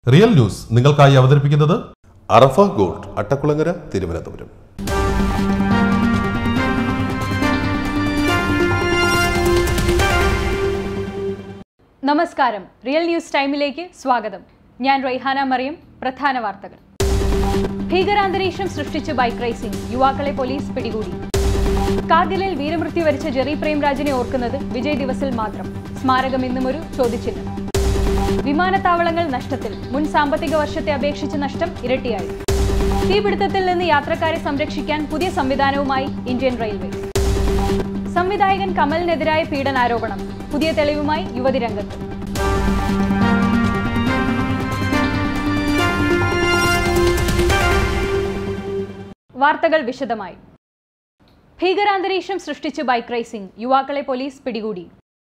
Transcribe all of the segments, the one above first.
real news നിങ്ങൾക്കായി അവതരിപ്പിക്കുന്നത് അറഫ gold Attakulangara Thiruvananthapuram നമസ്കാരം റിയൽ ന്യൂസ് ടൈമിലേക്ക് സ്വാഗതം ഞാൻ റൈഹാന മറിയം പ്രധാന വാർത്തകൾ ഭീകരാന്തരീക്ഷം സൃഷ്ടിച്ച് ബൈക്ക് റേസിംഗ് യുവാക്കളെ പോലീസ് പിടികൂടി കാർഗിലിൽ വീരമൃത്യു വരിച്ച ജെറി പ്രേംരാജിനെ ഓർക്കുന്നത് വിജയ് ദിവസിൽ മാത്രം സ്മാരകം ഇന്നും ഒരു ചോദ്യചിഹ്നം വിമാനത്താവളങ്ങൾ നഷ്ടത്തിൽ മുൻ സാമ്പത്തിക വർഷത്തെ അപേക്ഷിച്ച് നഷ്ടം ഇരട്ടിയായി തീപിടുത്തത്തിൽ നിന്ന് യാത്രക്കാരെ സംരക്ഷിക്കാൻ പുതിയ സംവിധാനവുമായി ഇന്ത്യൻ റെയിൽവേ സംവിധായകൻ കമലിനെതിരായ പീഡനാരോപണം പുതിയ തെളിവുമായി യുവതി രംഗത്ത് വാർത്തകൾ വിശദമായി ഭീകരാന്തരീക്ഷം സൃഷ്ടിച്ച് ബൈക്ക് റേസിംഗ് യുവാക്കളെ പോലീസ് പിടികൂടി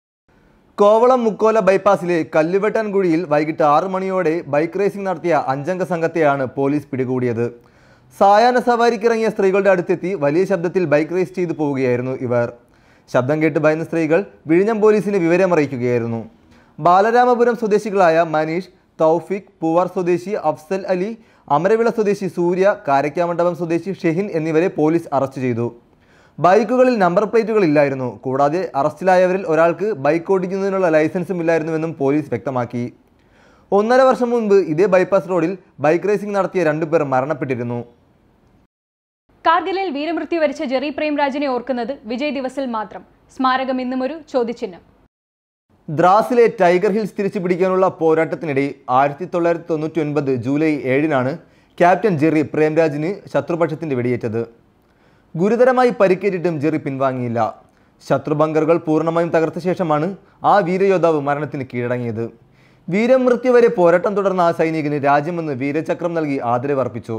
കോവളം മുക്കോല ബൈപ്പാസിലെ കല്ലുവെട്ടാൻകുഴിയിൽ വൈകിട്ട് ആറ് മണിയോടെ ബൈക്ക് റേസിംഗ് നടത്തിയ അഞ്ചംഗ സംഘത്തെയാണ് പോലീസ് പിടികൂടിയത് സായാഹ്ന സവാരിക്കിറങ്ങിയ സ്ത്രീകളുടെ അടുത്തെത്തി വലിയ ശബ്ദത്തിൽ ബൈക്ക് റേസ് ചെയ്തു പോവുകയായിരുന്നു ഇവർ ശബ്ദം കേട്ട് ഭയന്ന സ്ത്രീകൾ വിഴിഞ്ഞം പോലീസിന് വിവരമറിയിക്കുകയായിരുന്നു ബാലരാമപുരം സ്വദേശികളായ മനീഷ് തൗഫിക് പൂവാർ സ്വദേശി അഫ്സൽ അലി അമരവിള സ്വദേശി സൂര്യ കാരക്കാമണ്ഡപം സ്വദേശി ഷെഹിൻ എന്നിവരെ പോലീസ് അറസ്റ്റ് ചെയ്തു ബൈക്കുകളിൽ നമ്പർ പ്ലേറ്റുകൾ ഇല്ലായിരുന്നു കൂടാതെ അറസ്റ്റിലായവരിൽ ഒരാൾക്ക് ബൈക്ക് ഓടിക്കുന്നതിനുള്ള ലൈസൻസും ഇല്ലായിരുന്നുവെന്നും പോലീസ് വ്യക്തമാക്കി ഒന്നര വർഷം മുൻപ് ഇതേ ബൈപ്പാസ് റോഡിൽ ബൈക്ക് റേസിംഗ് നടത്തിയ രണ്ടുപേർ മരണപ്പെട്ടിരുന്നു കാർഗിലിൽ വീരമൃത്യു വരിച്ച ജെറി പ്രേംരാജിനെ ഓർക്കുന്നത് വിജയ് ദിവസിൽ മാത്രം സ്മാരകം ഇന്നും ഒരു ചോദ്യചിഹ്നം ദ്രാസിലെ ടൈഗർ ഹിൽസ് തിരിച്ചു പിടിക്കാനുള്ള പോരാട്ടത്തിനിടെ ആയിരത്തി തൊള്ളായിരത്തി തൊണ്ണൂറ്റി ഒൻപത് ജൂലൈ ഏഴിനാണ് ക്യാപ്റ്റൻ ജെറി പ്രേംരാജിന് ശത്രുപക്ഷത്തിന്റെ വെടിയേറ്റത് ഗുരുതരമായി പരിക്കേറ്റിട്ടും ജെറി പിൻവാങ്ങിയില്ല ശത്രു ബങ്കറുകൾ പൂർണ്ണമായും തകർത്ത ശേഷമാണ് ആ വീരയോദ്ധാവ് മരണത്തിന് കീഴടങ്ങിയത് വീരമൃത്യു വരെ പോരാട്ടം തുടർന്ന ആ സൈനികന് രാജ്യമെന്ന് വീരചക്രം നൽകി ആദരവർപ്പിച്ചു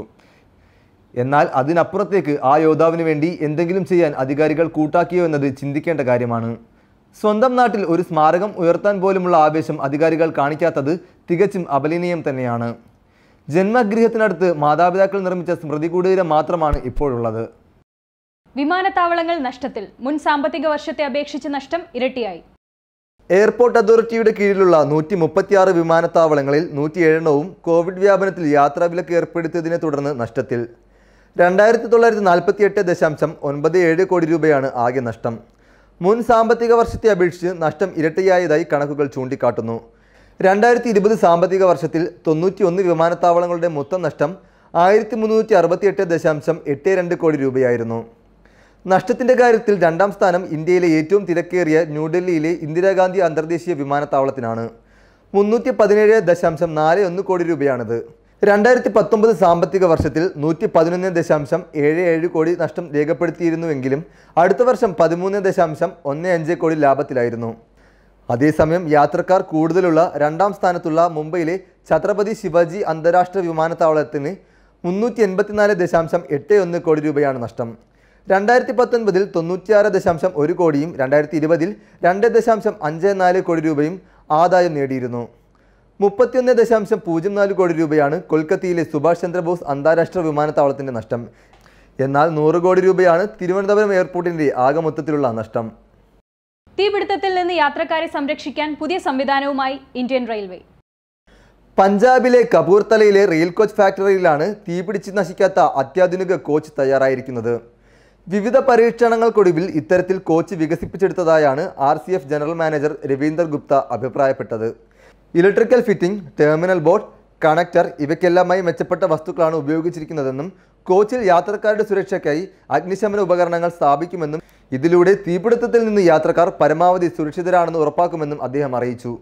എന്നാൽ അതിനപ്പുറത്തേക്ക് ആ യോദ്ധാവിന് വേണ്ടി എന്തെങ്കിലും ചെയ്യാൻ അധികാരികൾ കൂട്ടാക്കിയോ എന്നത് ചിന്തിക്കേണ്ട കാര്യമാണ് സ്വന്തം നാട്ടിൽ ഒരു സ്മാരകം ഉയർത്താൻ പോലുമുള്ള ആവേശം അധികാരികൾ കാണിക്കാത്തത് തികച്ചും അപലനീയം തന്നെയാണ് ജന്മഗൃഹത്തിനടുത്ത് മാതാപിതാക്കൾ നിർമ്മിച്ച സ്മൃതി കുടീരം മാത്രമാണ് ഇപ്പോഴുള്ളത് വിമാനത്താവളങ്ങൾ നഷ്ടത്തിൽ മുൻ സാമ്പത്തിക വർഷത്തെ അപേക്ഷിച്ച് നഷ്ടം ഇരട്ടിയായി എയർപോർട്ട് അതോറിറ്റിയുടെ കീഴിലുള്ള നൂറ്റി മുപ്പത്തിയാറ് വിമാനത്താവളങ്ങളിൽ നൂറ്റിയേഴെണ്ണവും കോവിഡ് വ്യാപനത്തിൽ യാത്രാവിലക്ക് ഏർപ്പെടുത്തിയതിനെ തുടർന്ന് നഷ്ടത്തിൽ രണ്ടായിരത്തി തൊള്ളായിരത്തി നാൽപ്പത്തി എട്ട് ദശാംശം ഒൻപത് ഏഴ് കോടി രൂപയാണ് ആകെ നഷ്ടം മുൻ സാമ്പത്തിക വർഷത്തെ അപേക്ഷിച്ച് നഷ്ടം ഇരട്ടിയായതായി കണക്കുകൾ ചൂണ്ടിക്കാട്ടുന്നു രണ്ടായിരത്തി ഇരുപത് സാമ്പത്തിക വർഷത്തിൽ തൊണ്ണൂറ്റി ഒന്ന് വിമാനത്താവളങ്ങളുടെ മൊത്തം നഷ്ടം ആയിരത്തി മുന്നൂറ്റി അറുപത്തി എട്ട് ദശാംശം എട്ട് രണ്ട് കോടി രൂപയായിരുന്നു നഷ്ടത്തിന്റെ കാര്യത്തിൽ രണ്ടാം സ്ഥാനം ഇന്ത്യയിലെ ഏറ്റവും തിരക്കേറിയ ന്യൂഡൽഹിയിലെ ഇന്ദിരാഗാന്ധി അന്തർദേശീയ വിമാനത്താവളത്തിനാണ് മുന്നൂറ്റി പതിനേഴ് ദശാംശം നാല് ഒന്ന് കോടി രൂപയാണിത് രണ്ടായിരത്തി പത്തൊമ്പത് സാമ്പത്തിക വർഷത്തിൽ നൂറ്റി പതിനൊന്ന് ദശാംശം ഏഴ് ഏഴ് കോടി നഷ്ടം രേഖപ്പെടുത്തിയിരുന്നുവെങ്കിലും അടുത്ത വർഷം പതിമൂന്ന് ദശാംശം ഒന്ന് അഞ്ച് കോടി ലാഭത്തിലായിരുന്നു അതേസമയം യാത്രക്കാർ കൂടുതലുള്ള രണ്ടാം സ്ഥാനത്തുള്ള മുംബൈയിലെ ഛത്രപതി ശിവാജി അന്താരാഷ്ട്ര വിമാനത്താവളത്തിന് മുന്നൂറ്റി എൺപത്തിനാല് ദശാംശം എട്ട് ഒന്ന് കോടി രൂപയാണ് നഷ്ടം രണ്ടായിരത്തി പത്തൊൻപതിൽ തൊണ്ണൂറ്റിയാറ് ദശാംശം ഒരു കോടിയും രണ്ടായിരത്തി ഇരുപതിൽ രണ്ട് ദശാംശം അഞ്ച് നാല് കോടി രൂപയും ആദായം നേടിയിരുന്നു മുപ്പത്തിയൊന്ന് ദശാംശം പൂജ്യം നാല് കോടി രൂപയാണ് കൊൽക്കത്തയിലെ സുഭാഷ് ചന്ദ്രബോസ് അന്താരാഷ്ട്ര വിമാനത്താവളത്തിൻ്റെ നഷ്ടം എന്നാൽ നൂറ് കോടി രൂപയാണ് തിരുവനന്തപുരം എയർപോർട്ടിൻ്റെ ആകെ മൊത്തത്തിലുള്ള നഷ്ടം തീപിടുത്തത്തിൽ നിന്ന് യാത്രക്കാരെ സംരക്ഷിക്കാൻ പുതിയ സംവിധാനവുമായി ഇന്ത്യൻ റെയിൽവേ പഞ്ചാബിലെ കപൂർത്തലയിലെ റെയിൽ കോച്ച് ഫാക്ടറിയിലാണ് തീപിടിച്ച് നശിക്കാത്ത അത്യാധുനിക കോച്ച് തയ്യാറായിരിക്കുന്നത് വിവിധ പരീക്ഷണങ്ങൾക്കൊടുവിൽ ഇത്തരത്തിൽ കോച്ച് വികസിപ്പിച്ചെടുത്തതായാണ് R C F general manager Ravinder Gupta അഭിപ്രായപ്പെട്ടത് electrical fitting terminal board connector ഇവയ്ക്കെല്ലാമായി മെച്ചപ്പെട്ട വസ്തുക്കളാണ് ഉപയോഗിച്ചിരിക്കുന്നതെന്നും കോച്ചിൽ യാത്രക്കാരുടെ സുരക്ഷയ്ക്കായി അഗ്നിശമന ഉപകരണങ്ങൾ സ്ഥാപിക്കുമെന്നും ഇതിലൂടെ തീപിടുത്തത്തിൽ നിന്ന് യാത്രക്കാർ പരമാവധി സുരക്ഷിതരാണെന്ന് ഉറപ്പാക്കുമെന്നും അദ്ദേഹം അറിയിച്ചു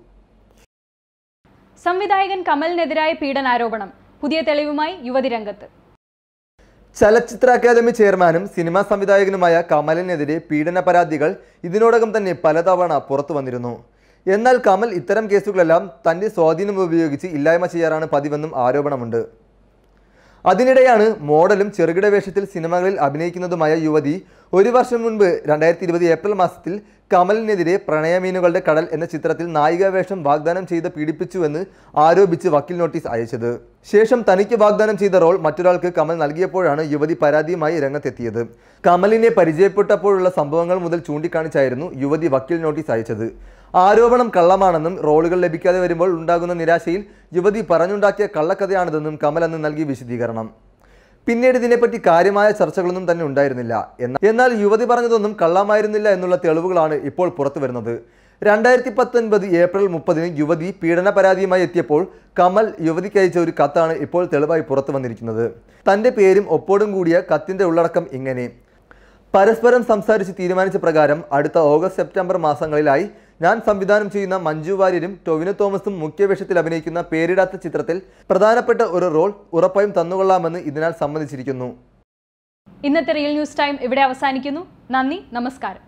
സംവിധായകൻ കമലിനെതിരായ പീഡനാരോപണം പുതിയ തെളിവുമായി യുവതി രംഗത്ത് ചലച്ചിത്ര അക്കാദമി ചെയർമാനും സിനിമാ സംവിധായകനുമായ കമലിനെതിരെ പീഡന പരാതികൾ ഇതിനോടകം തന്നെ പലതവണ പുറത്തു വന്നിരുന്നു എന്നാൽ കമൽ ഇത്തരം കേസുകളെല്ലാം തന്റെ സ്വാധീനം ഉപയോഗിച്ച് ഇല്ലായ്മ ചെയ്യാറാണ് പതിവെന്നും ആരോപണമുണ്ട് അതിനിടെയാണ് മോഡലും ചെറുകിട വേഷത്തിൽ സിനിമകളിൽ അഭിനയിക്കുന്നതുമായ യുവതി ഒരു വർഷം മുൻപ് രണ്ടായിരത്തി ഇരുപത് ഏപ്രിൽ മാസത്തിൽ കമലിനെതിരെ പ്രണയമീനുകളുടെ കടൽ എന്ന ചിത്രത്തിൽ നായിക വേഷം വാഗ്ദാനം ചെയ്ത് പീഡിപ്പിച്ചുവെന്ന് ആരോപിച്ച് വക്കീൽ നോട്ടീസ് അയച്ചത് ശേഷം തനിക്ക് വാഗ്ദാനം ചെയ്ത റോൾ മറ്റൊരാൾക്ക് കമൽ നൽകിയപ്പോഴാണ് യുവതി പരാതിയുമായി രംഗത്തെത്തിയത് കമലിനെ പരിചയപ്പെട്ടപ്പോഴുള്ള സംഭവങ്ങൾ മുതൽ ചൂണ്ടിക്കാണിച്ചായിരുന്നു യുവതി വക്കീൽ നോട്ടീസ് അയച്ചത് ആരോപണം കള്ളമാണെന്നും റോളുകൾ ലഭിക്കാതെ വരുമ്പോൾ ഉണ്ടാകുന്ന നിരാശയിൽ യുവതി പറഞ്ഞുണ്ടാക്കിയ കള്ളക്കഥയാണിതെന്നും കമൽ അന്ന് നൽകിയ വിശദീകരണം പിന്നീട് ഇതിനെപ്പറ്റി കാര്യമായ ചർച്ചകളൊന്നും തന്നെ ഉണ്ടായിരുന്നില്ല എന്നാൽ എന്നാൽ യുവതി പറഞ്ഞതൊന്നും കള്ളമായിരുന്നില്ല എന്നുള്ള തെളിവുകളാണ് ഇപ്പോൾ പുറത്തു വരുന്നത് രണ്ടായിരത്തി പത്തൊൻപത് ഏപ്രിൽ മുപ്പതിന് യുവതി പീഡന പരാതിയുമായി എത്തിയപ്പോൾ കമൽ യുവതിക്ക് അയച്ച ഒരു കത്താണ് ഇപ്പോൾ തെളിവായി പുറത്തു വന്നിരിക്കുന്നത് തന്റെ പേരും ഒപ്പോടും കൂടിയ കത്തിന്റെ ഉള്ളടക്കം ഇങ്ങനെ പരസ്പരം സംസാരിച്ച് തീരുമാനിച്ച പ്രകാരം അടുത്ത ഓഗസ്റ്റ് സെപ്റ്റംബർ മാസങ്ങളിലായി ഞാൻ സംവിധാനം ചെയ്യുന്ന മഞ്ജു വാര്യരും ടൊവിനോ തോമസും മുഖ്യവേഷത്തിൽ അഭിനയിക്കുന്ന പേരിടാത്ത ചിത്രത്തിൽ പ്രധാനപ്പെട്ട ഒരു റോൾ ഉറപ്പായും തന്നുകൊള്ളാമെന്ന് ഇതിനാൽ സമ്മതിച്ചിരിക്കുന്നു ഇന്നത്തെ റിയൽ ന്യൂസ് ടൈം ഇവിടെ അവസാനിക്കുന്നു നന്ദി നമസ്കാരം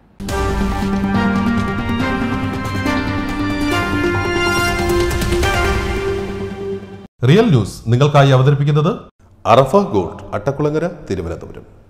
റിയൽ ന്യൂസ് നിങ്ങൾക്കായി അവതരിപ്പിക്കുന്നത് അറഫ ഗോൾഡ് അട്ടക്കുളങ്ങര തിരുവനന്തപുരം